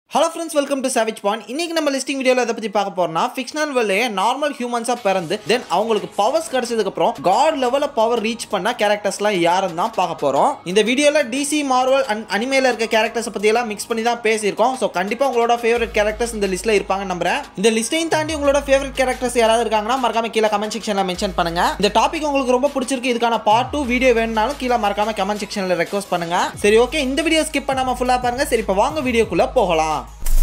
hello friends welcome to சேவிச் point இன்னைக்கு நம்ம லிஸ்டிங் வீடியோவில் எதை பற்றி பார்க்க போறோம்னா ஃபிக்ஷனல் வேலையே நார்மல் ஹியூமன்ஸாக பிறந்து தென் அவங்களுக்கு பவர்ஸ் கிடைச்சதுக்கப்புறம் காட் லெவலில் பவர் ரீச் பண்ண கேரக்டர்ஸ்லாம் யாருன்னு தான் பார்க்க போகிறோம் இந்த வீடியோவில் டிசி மார்வல் அண்ட் அனிமேல இருக்க கேரக்டர்ஸை பற்றியெல்லாம் மிக்ஸ் பண்ணி தான் பேசியிருக்கோம் ஸோ கண்டிப்பாக உங்களோட ஃபேவரட் கேரக்டர்ஸ் இந்த லிஸ்ட்டில் இருப்பாங்க நம்புறேன் இந்த லிஸ்ட்டையும் தாண்டி உங்களோட ஃபேவரட் கேரக்டர்ஸ் யாராவது இருக்காங்கன்னா மறக்காம கீழே கமெண்ட் செக்ஷனில் மென்ஷன் பண்ணுங்க இந்த டாபிக் உங்களுக்கு ரொம்ப பிடிச்சிருக்கு இதுக்கான பார்ட் டூ வீடியோ வேணும்னாலும் கீழே மறக்காம கமெண்ட் செக்ஷனில் ரெக்வஸ்ட் பண்ணுங்க சரி ஓகே இந்த வீடியோ ஸ்கிப் பண்ணாம ஃபுல்லாக பாருங்க சரி இப்போ வாங்க வீடியோக்குள்ளே போகலாம்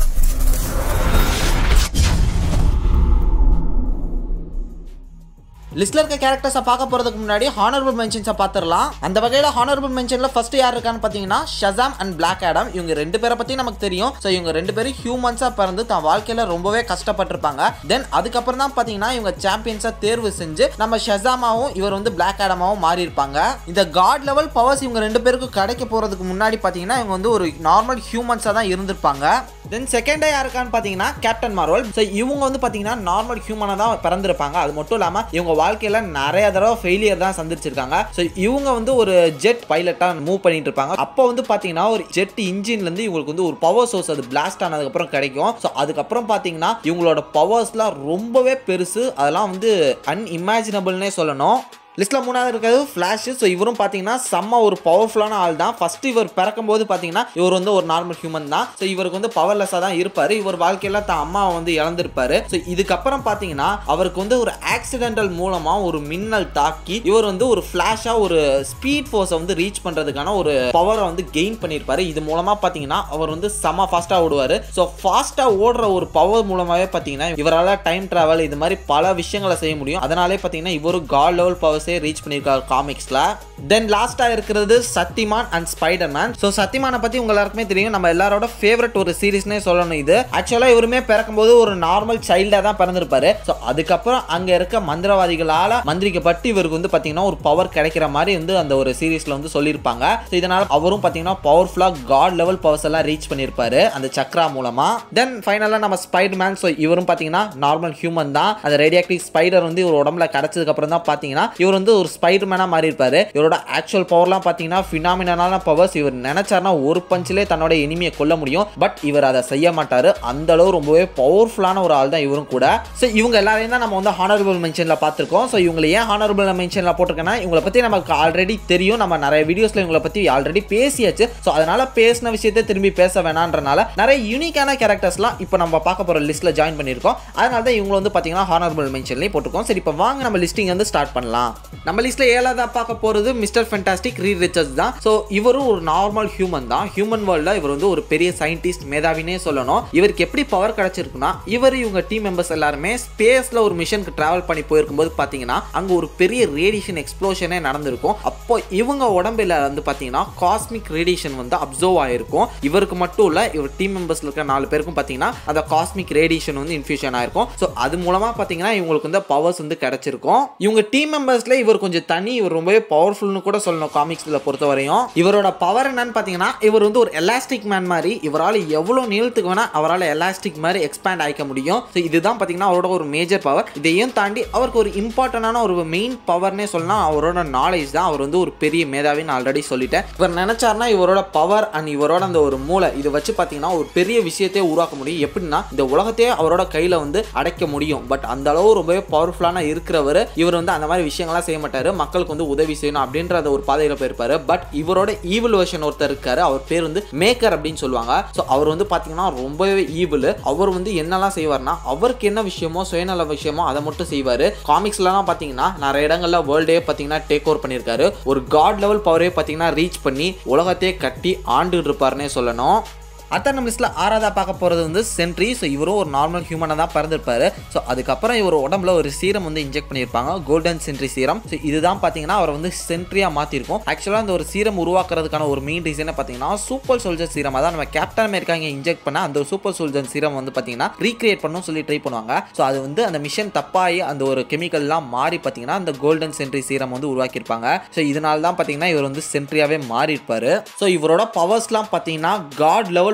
லிஸ்ட்ல இருக்க கேரக்டர்ஸை பார்க்க போறதுக்கு முன்னாடி ஹானரபிள் மென்ஷன்ஸை பார்த்துடலாம் அந்த வகையில் ஹானரபிள் மென்ஷன்ல ஃபர்ஸ்ட் யார் இருக்கான்னு பார்த்தீங்கன்னா ஷசாம் அண்ட் பிளாக் ஆடம் இவங்க ரெண்டு பேரை பத்தி நமக்கு தெரியும் ஸோ இவங்க ரெண்டு பேரும் ஹியூமன்ஸா பிறந்து தான் வாழ்க்கையில ரொம்பவே கஷ்டப்பட்டிருப்பாங்க தென் அதுக்கப்புறம் தான் பார்த்தீங்கன்னா இவங்க சாம்பியன்ஸா தேர்வு செஞ்சு நம்ம ஷசாமாவும் இவர் வந்து பிளாக் ஆடமாவும் மாறி இருப்பாங்க இந்த காட் லெவல் பவர்ஸ் இவங்க ரெண்டு பேருக்கும் கிடைக்க போறதுக்கு முன்னாடி பார்த்தீங்கன்னா இவங்க வந்து ஒரு நார்மல் ஹியூமன்ஸா தான் இருந்திருப்பாங்க தென் செகண்டா யாருக்கான்னு பார்த்தீங்கன்னா கேப்டன் மார்வல் ஸோ இவங்க வந்து பார்த்தீங்கன்னா நார்மல் ஹியூமனாக தான் பிறந்திருப்பாங்க அது மட்டும் இல்லாமல் இவங்க வாழ்க்கையில் நிறைய தடவை ஃபெயிலியர் தான் சந்திச்சிருக்காங்க ஸோ இவங்க வந்து ஒரு ஜெட் பைலட்டாக மூவ் பண்ணிட்டு இருப்பாங்க அப்போ வந்து பார்த்தீங்கன்னா ஒரு ஜெட் இன்ஜின்லேருந்து இவங்களுக்கு வந்து ஒரு பவர் சோர்ஸ் அது பிளாஸ்ட் ஆனதுக்கப்புறம் கிடைக்கும் ஸோ அதுக்கப்புறம் பார்த்தீங்கன்னா இவங்களோட பவர்ஸ்லாம் ரொம்பவே பெருசு அதெல்லாம் வந்து அன்இமேஜினபிள்னே சொல்லணும் லிஸ்ட்டில் மூணாவது இருக்கிறது ஃப்ளாஷ் ஸோ இவரும் பார்த்தீங்கன்னா செம்ம ஒரு பவர்ஃபுல்லான ஆள் தான் ஃபர்ஸ்ட் இவர் பிறக்கும்போது பார்த்தீங்கன்னா இவர் வந்து ஒரு நார்மல் ஹியூமன் தான் ஸோ இவருக்கு வந்து பவர்லெஸ்ஸாக தான் இருப்பார் இவர் வாழ்க்கையில் தான் அம்மாவை வந்து இழந்திருப்பாரு ஸோ இதுக்கப்புறம் பார்த்தீங்கன்னா அவருக்கு வந்து ஒரு ஆக்சிடென்டல் மூலமாக ஒரு மின்னல் தாக்கி இவர் வந்து ஒரு ஃப்ளாஷாக ஒரு ஸ்பீட் ஃபோர்ஸை வந்து ரீச் பண்ணுறதுக்கான ஒரு பவரை வந்து கெயின் பண்ணியிருப்பாரு இது மூலமாக பார்த்தீங்கன்னா அவர் வந்து செம்ம ஃபாஸ்ட்டாக ஓடுவார் ஸோ ஃபாஸ்ட்டாக ஓடுற ஒரு பவர் மூலமாகவே பார்த்தீங்கன்னா இவரால் டைம் ட்ராவல் இது மாதிரி பல விஷயங்களை செய்ய முடியும் அதனாலே பார்த்தீங்கன்னா இவரு காட் லெவல் பவர்ஸே ரீச் பண்ணியிருக்காரு காமிக்ஸில் தென் லாஸ்ட்டாக இருக்கிறது Shaktimaan and Spiderman so சத்திமானை பற்றி உங்க எல்லாருக்குமே தெரியும் நம்ம எல்லாரோட ஃபேவரட் ஒரு சீரிஸ்னே சொல்லணும் இது ஆக்சுவலாக இவருமே பிறக்கும்போது ஒரு நார்மல் சைல்டாக தான் பிறந்திருப்பாரு ஸோ அதுக்கப்புறம் அங்கே இருக்க மந்திரவாதிகளால் மந்திரிக்கப்பட்டு இவருக்கு வந்து பார்த்தீங்கன்னா ஒரு பவர் கிடைக்கிற மாதிரி வந்து அந்த ஒரு சீரீஸில் வந்து சொல்லியிருப்பாங்க ஸோ இதனால் அவரும் பார்த்தீங்கன்னா பவர்ஃபுல்லாக காட் லெவல் பவர்ஸ் எல்லாம் ரீச் பண்ணியிருப்பாரு அந்த சக்ரா மூலமாக தென் ஃபைனலாக நம்ம ஸ்பைடர் மேன் ஸோ இவரும் பார்த்தீங்கன்னா நார்மல் ஹியூமன் தான் அந்த ரேடியாக்டிவ் ஸ்பைடர் வந்து இவர் உடம்புல கிடைச்சதுக்கு அப்புறம் தான் பார்த்தீங்கன்னா இவர் வந்து ஒரு ஸ்பைடர் மேனாக மாறி இருப்பாரு இவரோட ஆக்சுவல் பவர்லாம் பார்த்தீங்கன்னா ஃபினாமினான பவர்ஸ் இவர் நினைச்சாருன்னா ஒரு பஞ்சிலே தன்னோட எனிமையை கொல்ல முடியும் பட் இவர் அதை செய்ய மாட்டாரு அந்த அளவு ரொம்பவே பவர்ஃபுல்லான ஒரு ஆள் தான் இவரும் கூட ஸோ இவங்க எல்லாரையும் தான் நம்ம வந்து ஹானரபிள் மென்ஷனில் பார்த்துருக்கோம் ஸோ இவங்களை ஏன் ஹானரபிள் மென்ஷனில் போட்டிருக்கேன்னா இவங்களை பற்றி நமக்கு ஆல்ரெடி தெரியும் நம்ம நிறைய வீடியோஸில் இவங்களை பற்றி ஆல்ரெடி பேசியாச்சு ஸோ அதனால பேசின விஷயத்தை திரும்பி பேச வேணான்றனால நிறைய யூனிக்கான கேரக்டர்ஸ்லாம் இப்போ நம்ம பார்க்க போகிற லிஸ்ட்டில் ஜாயின் பண்ணியிருக்கோம் அதனால தான் இவங்க வந்து பார்த்தீங்கன்னா ஹானரபிள் மென்ஷன்லேயும் போட்டிருக்கோம் சரி இப்போ வாங்க நம்ம லிஸ்டிங் வந்து ஸ்டார்ட் பண்ணலாம் நம்ம லிஸ்ட்டில் ஏழாவதாக பார்க்க போகிறது மிஸ்டர் ஃபென்டாஸ்டிக் ரீ ரிச்சர்ஸ் தான் ஸோ இவரும் ஒரு நார்மல் ஹியூமன் தான் ஹியூமன் வேர்ல்டில் இவர் வந்து ஒரு பெரிய சயின்டிஸ்ட் மேதாவினே சொல்லணும் இவருக்கு எப்படி பவர் கிடைச்சிருக்குன்னா இவர் இவங்க டீம் மெம்பர்ஸ் எல்லாருமே ஸ்பேஸில் ஒரு மிஷனுக்கு டிராவல் பண்ணி போயிருக்கும்போது பார்த்தீங்கன்னா அங்கே ஒரு பெரிய ரேடியேஷன் எக்ஸ்ப்ளோஷனே நடந்திருக்கும் அப்போ இவங்க உடம்புல வந்து பார்த்தீங்கன்னா காஸ்மிக் ரேடியேஷன் வந்து அப்சர்வ் ஆயிருக்கும் இவருக்கு மட்டும் இல்லை இவர் டீம் மெம்பர்ஸில் இருக்க நாலு பேருக்கும் பார்த்தீங்கன்னா அந்த காஸ்மிக் ரேடியேஷன் வந்து இன்ஃபியூஷன் ஆயிருக்கும் ஸோ அது மூலமாக பார்த்தீங்கன்னா இவங்களுக்கு வந்து பவர்ஸ் வந்து கிடைச்சிருக்கும் இவங்க டீம் மெம்பர்ஸில் இவர் கொஞ்சம் தனி இவர் ரொம்பவே பவர்ஃபுல்னு கூட சொல்லணும் காமிக்ஸில் பொறுத்த வரையும் இவரோட பவர் என்னன்னு பார்த்தீங்கன்னா இவர் வந்து ஒரு எலாஸ்டிக் மேன் மாதிரி இவரால் எவ்வளோ நீளத்துக்கு வேணால் அவரால் எலாஸ்டிக் மாதிரி எக்ஸ்பேண்ட் ஆகிக்க முடியும் ஸோ இதுதான் பார்த்தீங்கன்னா அவரோட ஒரு மேஜர் பவர் இதையும் தாண்டி அவருக்கு ஒரு இம்பார்ட்டண்டான ஒரு மெயின் பவர்னே சொல்லலாம் அவரோட நாலேஜ் தான் அவர் வந்து ஒரு பெரிய மேதாவின்னு ஆல்ரெடி சொல்லிட்டேன் இவர் நினைச்சாருன்னா இவரோட பவர் அண்ட் இவரோட அந்த ஒரு மூளை இதை வச்சு பார்த்தீங்கன்னா ஒரு பெரிய விஷயத்தையே உருவாக்க முடியும் எப்படின்னா இந்த உலகத்தையே அவரோட கையில் வந்து அடைக்க முடியும் பட் அந்த அளவு ரொம்பவே பவர்ஃபுல்லான இருக்கிறவர் இவர் வந்து அந்த மாதிரி விஷயங்கள்லாம் செய்ய மாட்டாரு மக்களுக்கு வந்து உதவி செய்யணும் அப்படின்ற அந்த ஒரு பாதையில் போயிருப்பாரு பட் இவரோட ஈவில் வெர்ஷன் ஒருத்தர் இருக்காரு அவர் பேர் வந்து மேக்கர் அப்படின்னு சொல்லுவாங்க ஸோ அவர் வந்து பார்த்தீங்கன்னா ரொம்பவே ஈவில் அவர் வந்து என்னெல்லாம் செய்வார்னா அவருக்கு என்ன விஷயமோ சுயநல விஷயமோ அதை மட்டும் செய்வார் காமிக்ஸ்லாம் பார்த்தீங்கன்னா நிறைய இடங்கள்ல வேர்ல்டே பார்த்தீங்கன்னா டேக் ஓவர் பண்ணியிருக்காரு ஒரு காட் லெவல் பவரே பார்த்தீங்கன்னா ரீச் பண்ணி உலகத்தையே கட்டி ஆண்டு இருப்பாருன்னே சொல்லணும் அடுத்த நம்ம லிஸ்ட்டில் ஆறாவதாக பார்க்க போகிறது வந்து சென்ட்ரி ஸோ இவரும் ஒரு நார்மல் ஹியூமனாக தான் பிறந்திருப்பாரு ஸோ அதுக்கப்புறம் இவர் உடம்புல ஒரு சீரம் வந்து இன்ஜெக்ட் பண்ணியிருப்பாங்க கோல்டன் சென்ட்ரி சீரம் ஸோ இதுதான் பார்த்தீங்கன்னா அவர் வந்து சென்ட்ரியாக மாற்றிருக்கும் ஆக்சுவலாக அந்த ஒரு சீரம் உருவாக்குறதுக்கான ஒரு மெயின் ரீசனை பார்த்தீங்கன்னா சூப்பர் சோல்ஜர் சீரம் அதான் நம்ம கேப்டன் அமெரிக்கா இங்கே இன்ஜெக்ட் பண்ண அந்த சூப்பர் சோல்ஜர் சீரம் வந்து பார்த்தீங்கன்னா ரீக்ரியேட் பண்ணணும் சொல்லி ட்ரை பண்ணுவாங்க ஸோ அது வந்து அந்த மிஷன் தப்பாகி அந்த ஒரு கெமிக்கல்லாம் மாறி பார்த்தீங்கன்னா அந்த கோல்டன் சென்ட்ரி சீரம் வந்து உருவாக்கியிருப்பாங்க ஸோ இதனால தான் பார்த்தீங்கன்னா இவர் வந்து சென்ட்ரியாகவே மாறி இருப்பாரு ஸோ இவரோட பவர்ஸ்லாம் பார்த்தீங்கன்னா காட் லெவல்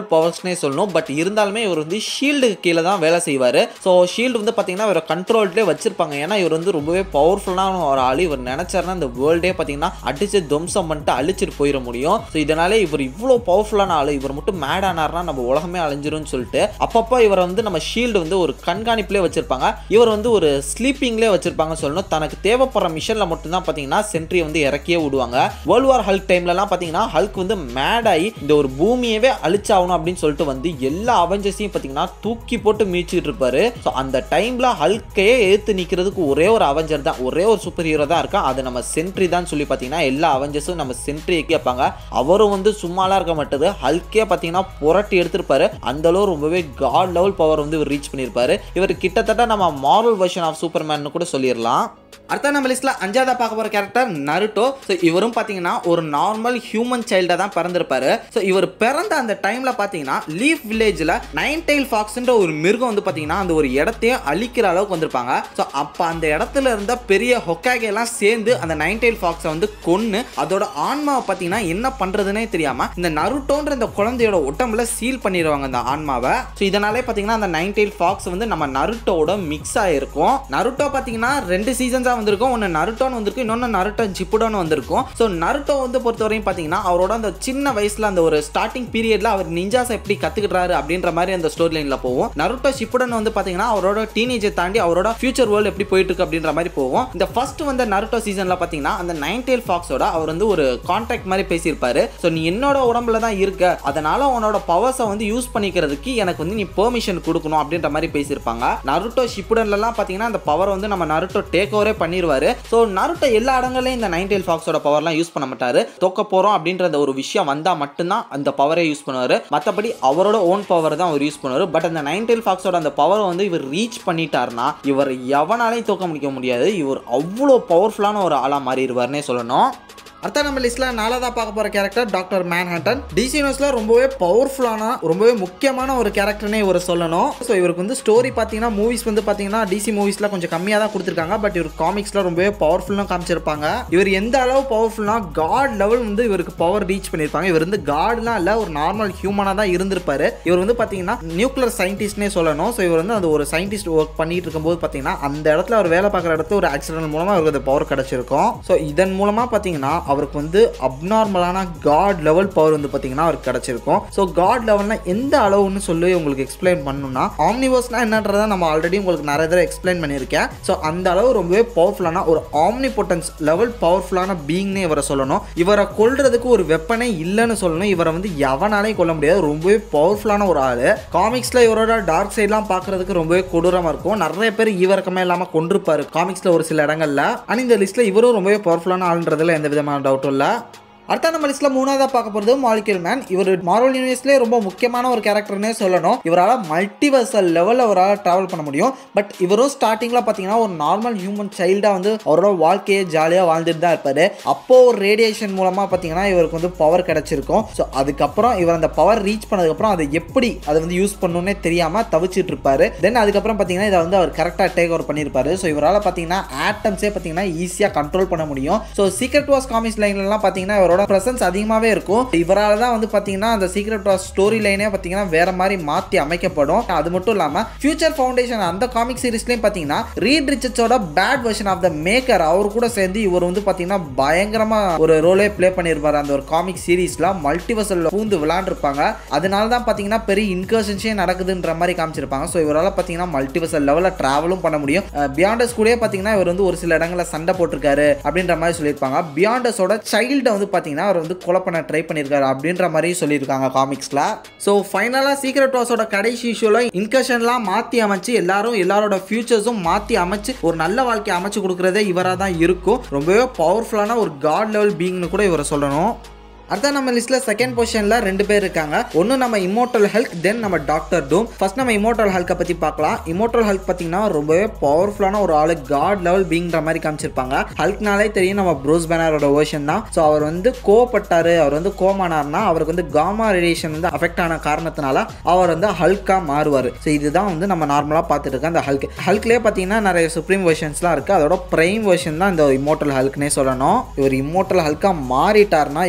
லெவல் பவர்ஸ்னே சொல்லணும் பட் இருந்தாலுமே இவர் வந்து ஷீல்டுக்கு கீழே தான் வேலை செய்வார் ஸோ ஷீல்டு வந்து பார்த்தீங்கன்னா இவரை கண்ட்ரோல்லே வச்சிருப்பாங்க ஏன்னா இவர் வந்து ரொம்பவே பவர்ஃபுல்லான ஒரு ஆள் இவர் நினைச்சாருன்னா இந்த வேர்ல்டே பார்த்தீங்கன்னா அடிச்சு துவம்சம் பண்ணிட்டு அழிச்சிட்டு போயிட முடியும் ஸோ இதனாலே இவர் இவ்வளோ பவர்ஃபுல்லான ஆள் இவர் மட்டும் மேட் ஆனார்னா நம்ம உலகமே அழிஞ்சிரும்னு சொல்லிட்டு அப்பப்போ இவரை வந்து நம்ம ஷீல்டு வந்து ஒரு கண்காணிப்புலேயே வச்சிருப்பாங்க இவர் வந்து ஒரு ஸ்லீப்பிங்லேயே வச்சிருப்பாங்க சொல்லணும் தனக்கு தேவைப்படுற மிஷனில் மட்டும்தான் பார்த்தீங்கன்னா சென்ட்ரி வந்து இறக்கியே விடுவாங்க வேர்ல்டு வார் ஹல்க் டைம்லலாம் பார்த்தீங்கன்னா ஹல்க் வந்து மேட் ஆகி இந்த ஒரு பூமியவே அழிச்சாகணும் அப்படின்னு சொல்லிட்டு வந்து எல்லா அவெஞ்சர்ஸையும் பார்த்தீங்கன்னா தூக்கி போட்டு மீச்சிட்டு இருப்பாரு ஸோ அந்த டைம்ல ஹல்கையே எடுத்து நிற்கிறதுக்கு ஒரே ஒரு அவெஞ்சர் தான் ஒரே ஒரு சூப்பர் ஹீரோ தான் இருக்கா அது நம்ம சென்ட்ரி தான் சொல்லி பார்த்தீங்கன்னா எல்லா அவெஞ்சர்ஸும் நம்ம சென்ட்ரியை கேட்பாங்க அவரும் வந்து சும்மாலாம் இருக்க மாட்டது ஹல்கே பார்த்தீங்கன்னா புரட்டி எடுத்திருப்பாரு அந்த அளவு ரொம்பவே காட் லெவல் பவர் வந்து இவர் ரீச் பண்ணியிருப்பாரு இவர் கிட்டத்தட்ட நம்ம மாரல் வெர்ஷன் ஆஃப் சூப்பர்மேன் கூட சொல்லிடலாம் அடுத்த நம்ம லிஸ்ட்ல அஞ்சாவதா பார்க்க போற கேரக்டர் நருட்டோ ஸோ இவரும் பார்த்தீங்கன்னா ஒரு நார்மல் ஹியூமன் சைல்டாக தான் பிறந்திருப்பாரு ஸோ இவர் பிறந்த அந்த டைம்ல பார்த்தீங்கன்னா லீஃப் வில்லேஜில் நைன் டைல் ஃபாக்ஸ்ன்ற ஒரு மிருகம் வந்து பார்த்தீங்கன்னா அந்த ஒரு இடத்தையே அழிக்கிற அளவுக்கு வந்திருப்பாங்க ஸோ அப்போ அந்த இடத்துல இருந்த பெரிய ஹொக்காகே எல்லாம் சேர்ந்து அந்த நைன் டைல் ஃபாக்ஸை வந்து கொன்று அதோட ஆன்மாவை பார்த்தீங்கன்னா என்ன பண்றதுனே தெரியாம இந்த நருட்டோன்ற இந்த குழந்தையோட உடம்புல சீல் பண்ணிடுவாங்க அந்த ஆன்மாவை ஸோ இதனாலே பார்த்தீங்கன்னா அந்த நைன் டைல் ஃபாக்ஸ் வந்து நம்ம நருட்டோட மிக்ஸ் ஆயிருக்கும் நருட்டோ பார்த்தீங்கன்னா ரெண்டு சீசன்ஸாக வந்திருக்கும் ஒன்று நருட்டோன்னு வந்திருக்கும் இன்னொன்று நருட்டோ ஜிப்புடோன்னு வந்திருக்கும் ஸோ நருட்டோ வந்து பொறுத்தவரையும் பார்த்தீங்கன்னா அவரோட அந்த சின்ன வயசுல அந்த ஒரு ஸ்டார்டிங் பீரியட்ல அவர் நிஞ்சாஸ் எப்படி கத்துக்கிட்டாரு அப்படின்ற மாதிரி அந்த ஸ்டோரி லைன்ல போகும் நருட்டோ ஷிப்புடன் வந்து பார்த்தீங்கன்னா அவரோட டீனேஜை தாண்டி அவரோட ஃபியூச்சர் வேர்ல்டு எப்படி போயிட்டு இருக்கு அப்படின்ற மாதிரி போகும் இந்த ஃபர்ஸ்ட் வந்த நருட்டோ சீசன்ல பார்த்தீங்கன்னா அந்த நைன் டெயில் ஃபாக்ஸோட அவர் வந்து ஒரு கான்ட்ராக்ட் மாதிரி பேசியிருப்பாரு ஸோ நீ என்னோட உடம்புல தான் இருக்க அதனால உன்னோட பவர்ஸை வந்து யூஸ் பண்ணிக்கிறதுக்கு எனக்கு வந்து நீ பெர்மிஷன் கொடுக்கணும் அப்படின்ற மாதிரி பேசியிருப்பாங்க நருட்டோ ஷிப்புடன்லாம் பார்த்தீங்கன்னா அந்த பவர் வந்து நம்ம நருட்டோ டேக் ஓவரே பண்ணிடுவாரு ஸோ நருட்டோ எல்லா இடங்களையும் இந்த நைன் டெயில் ஃபாக்ஸோட பவர்லாம் யூஸ் பண்ண மாட்டாரு தோக்க போறோம் அப்படின்ற அந்த ஒரு விஷயம் வந்தால் மட்டும்தான் அந்த பவரை யூஸ் பண்ணுவார் மற்றபடி அவரோட ஓன் பவர் தான் அவர் யூஸ் பண்ணுவார் பட் அந்த நைன் டெயில் ஃபாக்ஸோட அந்த பவரை வந்து இவர் ரீச் பண்ணிட்டாருன்னா இவர் எவனாலையும் தோக்க முடிக்க முடியாது இவர் அவ்வளோ பவர்ஃபுல்லான ஒரு ஆளாக மாறிடுவார்னே சொல்லணும் அடுத்த நம்ம லிஸ்ட்ல நாலாவதா பார்க்க போற கேரக்டர் டாக்டர் மேன்ஹட்டன் டிசி யூனிவர்ஸ்ல ரொம்பவே பவர்ஃபுல்லான ரொம்பவே முக்கியமான ஒரு கேரக்டர்னே இவர் சொல்லணும் ஸோ இவருக்கு வந்து ஸ்டோரி பார்த்தீங்கன்னா மூவிஸ் வந்து பார்த்தீங்கன்னா டிசி மூவிஸ்ல கொஞ்சம் கம்மியாக தான் கொடுத்துருக்காங்க பட் இவர் காமிக்ஸ்ல ரொம்பவே பவர்ஃபுல்லாக காமிச்சிருப்பாங்க இவர் எந்த அளவு பவர்ஃபுல்னா காட் லெவல் வந்து இவருக்கு பவர் ரீச் பண்ணியிருப்பாங்க இவர் வந்து காட்லாம் இல்லை ஒரு நார்மல் ஹியூமனாக தான் இருந்திருப்பாரு இவர் வந்து பார்த்தீங்கன்னா நியூக்ளியர் சயின்டிஸ்ட்னே சொல்லணும் ஸோ இவர் வந்து அந்த ஒரு சயின்டிஸ்ட் ஒர்க் பண்ணிட்டு இருக்கும்போது பார்த்தீங்கன்னா அந்த இடத்துல அவர் வேலை பார்க்குற இடத்துல ஒரு ஆக்சிடென்ட் மூலமாக அவருக்கு அந்த பவர் கிடைச்சிருக்கும் ஸோ இதன் மூலமாக பார்த்தீங்கன்னா அவருக்கு வந்து அப்நார்மலான காட் லெவல் பவர் வந்து பார்த்தீங்கன்னா அவருக்கு கிடைச்சிருக்கும் ஸோ காட் லெவல்னா எந்த அளவுன்னு சொல்லி உங்களுக்கு எக்ஸ்பிளைன் பண்ணணும்னா ஆம்னிவர்ஸ்னா என்னன்றதை நம்ம ஆல்ரெடி உங்களுக்கு நிறைய தடவை எக்ஸ்பிளைன் பண்ணியிருக்கேன் ஸோ அந்த அளவு ரொம்பவே பவர்ஃபுல்லான ஒரு ஆம்னி பொட்டன்ஸ் லெவல் பவர்ஃபுல்லான பீங்னே இவரை சொல்லணும் இவரை கொல்றதுக்கு ஒரு வெப்பனே இல்லைன்னு சொல்லணும் இவரை வந்து எவனாலையும் கொல்ல முடியாது ரொம்பவே பவர்ஃபுல்லான ஒரு ஆள் காமிக்ஸில் இவரோட டார்க் சைட்லாம் பார்க்கறதுக்கு ரொம்பவே கொடூரமாக இருக்கும் நிறைய பேர் ஈவரக்கமே இல்லாமல் கொண்டிருப்பாரு காமிக்ஸில் ஒரு சில இடங்கள்ல ஆனால் இந்த லிஸ்ட்டில் இவரும் ரொம்பவே பவர்ஃபுல்லான ஆளுன்றதுல எந்த விதமான டவுட்டும் இல்லை அடுத்த நம்ம லிஸ்ட்ல மூணாவதா பார்க்க போறது மாலிக்யூல் மேன் இவர் மார்வல் யூனிவர்ஸ்லேயே ரொம்ப முக்கியமான ஒரு கேரக்டர்னே சொல்லணும் இவரால் மல்டிவர்சல் லெவலில் அவரால் டிராவல் பண்ண முடியும் பட் இவரும் ஸ்டார்டிங்கில் பார்த்தீங்கன்னா ஒரு நார்மல் ஹியூமன் சைல்டாக வந்து அவரோட வாழ்க்கையை ஜாலியாக வாழ்ந்துட்டு தான் இருப்பார் அப்போ ஒரு ரேடியேஷன் மூலமாக பார்த்தீங்கன்னா இவருக்கு வந்து பவர் கிடைச்சிருக்கும் ஸோ அதுக்கப்புறம் இவர் அந்த பவர் ரீச் பண்ணதுக்கப்புறம் அதை எப்படி அதை வந்து யூஸ் பண்ணணுன்னே தெரியாமல் தவிச்சிட்டு இருப்பாரு தென் அதுக்கப்புறம் பார்த்தீங்கன்னா இதை வந்து அவர் கரெக்டாக டேக் ஓவர் பண்ணியிருப்பாரு ஸோ இவரால் பார்த்தீங்கன்னா ஆட்டம்ஸே பார்த்தீங்கன்னா ஈஸியாக கண்ட்ரோல் பண்ண முடியும் ஸோ சீக்ரெட் வாஸ் காமிக்ஸ் லைன்லாம் பார்த்தீங்கன்னா இவரோட ப்ரெசன்ஸ் அதிகமாகவே இருக்கும் இவரால் தான் வந்து பார்த்தீங்கன்னா அந்த சீக்ரெட் வாஸ் ஸ்டோரி லைனே பார்த்தீங்கன்னா வேற மாதிரி மாற்றி அமைக்கப்படும் அது மட்டும் இல்லாமல் ஃபியூச்சர் ஃபவுண்டேஷன் அந்த காமிக் சீரிஸ்லையும் பார்த்தீங்கன்னா ரீட் ரிச்சர்ஸோட bad version of the maker அவர் கூட சேர்ந்து இவர் வந்து பார்த்தீங்கன்னா பயங்கரமாக ஒரு ரோலே ப்ளே பண்ணியிருப்பாரு அந்த ஒரு காமிக் சீரீஸ்ல மல்டிவர்சல் பூந்து விளாண்டுருப்பாங்க அதனால தான் பார்த்தீங்கன்னா பெரிய இன்கர்ஷன்ஸே நடக்குதுன்ற மாதிரி காமிச்சிருப்பாங்க ஸோ இவரால் பார்த்தீங்கன்னா மல்டிவர்சல் லெவலில் ட்ராவலும் பண்ண முடியும் பியாண்டஸ் கூட பார்த்தீங்கன்னா இவர் வந்து ஒரு சில இடங்களில் சண்டை போட்டிருக்காரு அப்படின்ற மாதிரி சொல்லியிருப்பாங்க பியாண்டஸோட சைல்டை வந்து பார்த்தீங்கன்னா அவர் வந்து கொலை பண்ண ட்ரை பண்ணியிருக்காரு அப்படின்ற மாதிரி சொல்லியிருக்காங்க காமிக்ஸில் ஸோ ஃபைனலாக சீக்ரெட் வாஸோட கடைசி இஷ்யூவில் இன்கர்ஷன்லாம் மாற்றி அமைச்சு எல்லாரும் எல்லாரோட ஃபியூச்சர்ஸும் மாற்றி அமைச்சு ஒரு நல்ல வாழ்க்கையை அமைச்சு கொடுக்குறதே இவராக தான் இருக்கும் ரொம்பவே பவர்ஃபுல்லான ஒரு காட் லெவல் பீங்னு கூட இவரை சொல்லணும் அடுத்த நம்ம லிஸ்ட்ல செகண்ட் பொசிஷன்ல ரெண்டு பேர் இருக்காங்க ஒன்று நம்ம இமோட்டல் ஹெல்க் தென் நம்ம டாக்டர் டூம் ஃபர்ஸ்ட் நம்ம இமோட்டல் ஹெல்க்கை பத்தி பார்க்கலாம் இமோட்டல் ஹெல்க் பார்த்தீங்கன்னா ரொம்பவே பவர்ஃபுல்லான ஒரு ஆளு காட் லெவல் பீங்கிற மாதிரி காமிச்சிருப்பாங்க ஹல்க்னாலே தெரியும் நம்ம ப்ரூஸ் பேனரோட வேர்ஷன் தான் ஸோ அவர் வந்து கோவப்பட்டாரு அவர் வந்து கோமானார்னா அவருக்கு வந்து காமா ரேடியேஷன் வந்து அஃபெக்ட் ஆன காரணத்தினால அவர் வந்து ஹல்கா மாறுவார் ஸோ இதுதான் வந்து நம்ம நார்மலாக பார்த்துட்டு இருக்க அந்த ஹல்க் ஹல்க்லேயே பார்த்தீங்கன்னா நிறைய சுப்ரீம் வெர்ஷன்ஸ்லாம் இருக்குது அதோட ப்ரைம் வெர்ஷன் தான் இந்த இமோட்டல் ஹல்க்னே சொல்லணும் இவர் இமோட்டல் ஹல்கா மாறிட்டார்னா இவரோட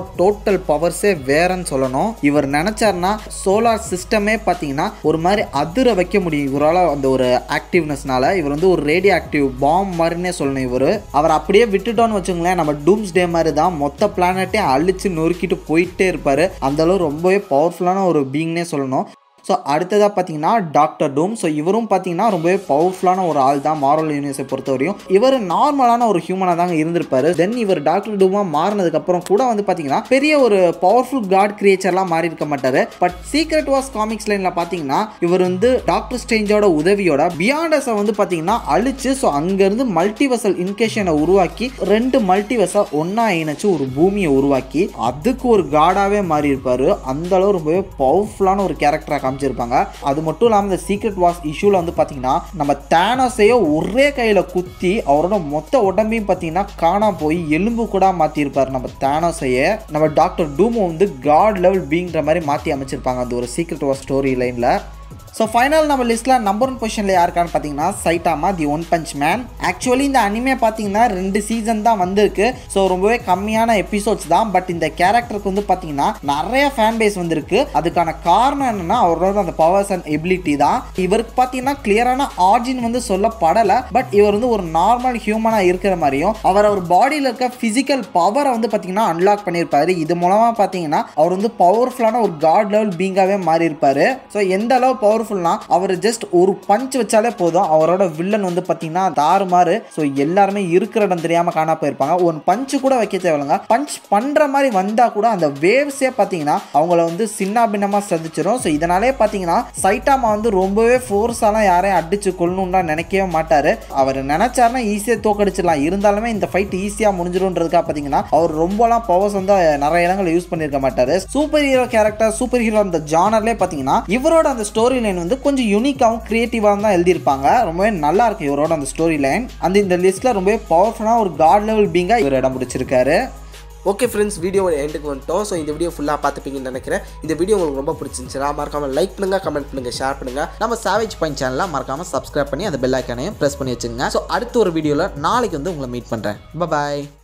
டோட்டல் பவர்ஸே வேறன்னு சொல்லணும் இவர் நினைச்சாருன்னா சோலார் சிஸ்டமே பார்த்தீங்கன்னா ஒரு மாதிரி அதிர வைக்க முடியும் இவரால் அந்த ஒரு ஆக்டிவ்னஸ்னால இவர் வந்து ஒரு ரேடியோ ஆக்டிவ் பாம் மாதிரினே சொல்லணும் இவர் அவர் அப்படியே விட்டுட்டோன்னு வச்சுங்களேன் நம்ம டூம்ஸ் டே மாதிரி தான் மொத்த பிளானட்டே அழிச்சு நொறுக்கிட்டு போயிட்டே இருப்பார் அந்த அளவு ரொம்பவே பவர்ஃபுல்லான ஒரு பீங்னே சொல்லணும் ஸோ அடுத்ததாக பார்த்தீங்கன்னா டாக்டர் டூம் ஸோ இவரும் பார்த்தீங்கன்னா ரொம்பவே பவர்ஃபுல்லான ஒரு ஆள் தான் மாரல் யூனிவர்ஸை பொறுத்தவரையும் இவர் நார்மலான ஒரு ஹியூமனாக தாங்க இருந்திருப்பாரு தென் இவர் டாக்டர் டூமாக மாறினதுக்கப்புறம் கூட வந்து பார்த்தீங்கன்னா பெரிய ஒரு பவர்ஃபுல் காட் கிரியேச்சர்லாம் மாறி இருக்க மாட்டார் பட் சீக்ரெட் வாஸ் காமிக்ஸ் லைனில் பார்த்தீங்கன்னா இவர் வந்து டாக்டர் ஸ்டேஞ்சோட உதவியோட பியாண்டஸை வந்து பார்த்தீங்கன்னா அழிச்சு ஸோ அங்கேருந்து மல்டிவசல் இன்கேஷனை உருவாக்கி ரெண்டு மல்டிவஸை ஒன்றா இணைச்சு ஒரு பூமியை உருவாக்கி அதுக்கு ஒரு காடாகவே மாறி இருப்பார் அந்த அளவு ரொம்பவே பவர்ஃபுல்லான ஒரு கேரக்டராக காமிச்சிருப்பாங்க அது மட்டும் இல்லாமல் இந்த சீக்ரெட் வாஸ் இஷ்யூவில் வந்து பார்த்தீங்கன்னா நம்ம தேனோஸையோ ஒரே கையில் குத்தி அவரோட மொத்த உடம்பையும் பார்த்தீங்கன்னா காணாம போய் எலும்பு கூட மாற்றிருப்பார் நம்ம தேனோஸையே நம்ம டாக்டர் டூமோ வந்து காட் லெவல் பீங்கிற மாதிரி மாற்றி அமைச்சிருப்பாங்க அந்த ஒரு சீக்ரெட் வாஸ் ஸ்டோரி லைனில் ஸோ ஃபைனல் நம்ம லிஸ்ட்டில் நம்பர் ஒன் பொசிஷனில் யாருக்கான்னு பார்த்தீங்கன்னா Saitama the one punch man actually இந்த அனிமே பார்த்தீங்கன்னா ரெண்டு சீசன் தான் வந்திருக்கு ஸோ ரொம்பவே கம்மியான எபிசோட்ஸ் தான் பட் இந்த கேரக்டருக்கு வந்து பார்த்தீங்கன்னா நிறைய ஃபேன் பேஸ் வந்திருக்கு அதுக்கான காரணம் என்னன்னா அவரோட அந்த பவர்ஸ் அண்ட் எபிலிட்டி தான் இவருக்கு பார்த்தீங்கன்னா கிளியரான ஆர்ஜின் வந்து சொல்லப்படலை பட் இவர் வந்து ஒரு நார்மல் ஹியூமனாக இருக்கிற மாதிரியும் அவர் அவர் பாடியில் இருக்க ஃபிசிக்கல் பவரை வந்து பார்த்தீங்கன்னா அன்லாக் பண்ணியிருப்பாரு இது மூலமாக பார்த்தீங்கன்னா அவர் வந்து பவர்ஃபுல்லான ஒரு காட் லெவல் பீங்காகவே மாறி இருப்பாரு ஸோ எந்த அளவு பவர்ஃபுல்னா அவர் ஜஸ்ட் ஒரு பஞ்ச் வச்சாலே போதும் அவரோட வில்லன் வந்து பார்த்தீங்கன்னா தாறுமாறு ஸோ எல்லாருமே இருக்கிற இடம் தெரியாமல் காணா போயிருப்பாங்க ஒரு பஞ்சு கூட வைக்க தேவையில்லைங்க பஞ்ச் பண்ணுற மாதிரி வந்தால் கூட அந்த வேவ்ஸே பார்த்தீங்கன்னா அவங்கள வந்து சின்ன பின்னமாக சதிச்சிடும் ஸோ இதனாலே பார்த்தீங்கன்னா சைட்டாமா வந்து ரொம்பவே ஃபோர்ஸாலாம் யாரையும் அடிச்சு கொள்ளணும்னா நினைக்கவே மாட்டார் அவர் நினைச்சாருன்னா ஈஸியாக தோக்கடிச்சிடலாம் இருந்தாலுமே இந்த ஃபைட் ஈஸியாக முடிஞ்சிடும்ன்றதுக்காக பார்த்தீங்கன்னா அவர் ரொம்பலாம் பவர்ஸ் வந்து நிறைய இடங்களில் யூஸ் பண்ணியிருக்க மாட்டார் super hero character super hero அந்த ஜானர்லேயே பார்த்தீங்கன்னா இவரோட அந்த ஸ்டோரி லைன் வந்து கொஞ்சம் யூனிக்காகவும் கிரியேட்டிவாகவும் தான் எழுதியிருப்பாங்க ரொம்பவே நல்லா இருக்கு இவரோட அந்த ஸ்டோரி லைன் அந்த இந்த லிஸ்ட்டில் ரொம்பவே பவர்ஃபுல்லான ஒரு காட் லெவல் பீங்காக இவர் இடம் பிடிச்சிருக்காரு ஓகே ஃப்ரெண்ட்ஸ் வீடியோவோட எண்டுக்கு வந்துட்டோம் ஸோ இந்த வீடியோ ஃபுல்லாக பார்த்துப்பீங்கன்னு நினைக்கிறேன் இந்த வீடியோ உங்களுக்கு ரொம்ப பிடிச்சிருந்துச்சுன்னா மறக்காமல் லைக் பண்ணுங்கள் கமெண்ட் பண்ணுங்கள் ஷேர் பண்ணுங்கள் நம்ம சாவேஜ் பாயிண்ட் சேனலை மறக்காமல் சப்ஸ்கிரைப் பண்ணி அந்த பெல் ஐக்கானையும் ப்ரெஸ் பண்ணி வச்சுங்க ஸோ அடுத்த ஒரு வீடியோவில் நாளைக்கு வந்து உங்களை மீட் பண்ணுறேன் பாய்